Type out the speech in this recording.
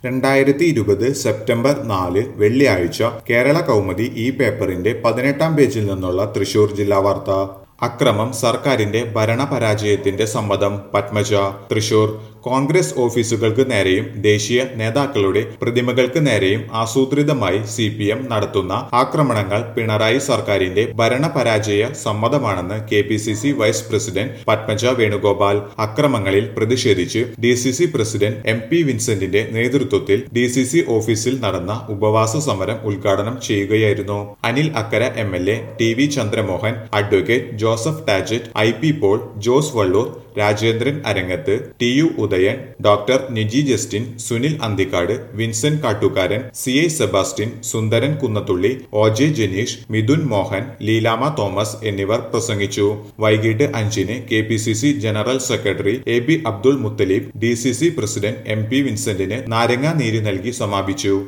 രണ്ടായിരത്തി ഇരുപത് സെപ്റ്റംബർ നാല് വെള്ളിയാഴ്ച കേരള കൗമുദി ഈ പേപ്പറിന്റെ പതിനെട്ടാം പേജിൽ നിന്നുള്ള തൃശൂർ ജില്ലാ വാർത്ത അക്രമം സർക്കാരിന്റെ ഭരണപരാജയത്തിന്റെ സമ്മതം പത്മജ തൃശൂർ കോൺഗ്രസ് ഓഫീസുകൾക്ക് നേരെയും ദേശീയ നേതാക്കളുടെ പ്രതിമകൾക്ക് നേരെയും ആസൂത്രിതമായി സി പി എം നടത്തുന്ന ആക്രമണങ്ങൾ പിണറായി സർക്കാരിന്റെ ഭരണപരാജയ സമ്മതമാണെന്ന് K P C C vice president Padmaja Venugopal അക്രമങ്ങളിൽ പ്രതിഷേധിച്ച് D C C president M P വിൻസെന്റിന്റെ നേതൃത്വത്തിൽ ഡി സി സി ഓഫീസിൽ നടന്ന ഉപവാസ സമരം ഉദ്ഘാടനം ചെയ്യുകയായിരുന്നു Anil Akkara M L A T V Chandramohan advocate Joseph Tajet I P Paul Jose Valloor Rajendran Arangath T U Udayan doctor Niji Justin Sunil Anthikad Vincent Kattukaran C I Sebastian Sundaran Kunnathully O J Janeesh Mithun Mohan Leelamma Thomas എന്നിവർ പ്രസംഗിച്ചു വൈകിട്ട് അഞ്ചിന് K P C C general secretary A B Abdul Muthaleeb D C C president M P വിൻസെന്റിന് നാരങ്ങ നീര് നൽകി സമാപിച്ചു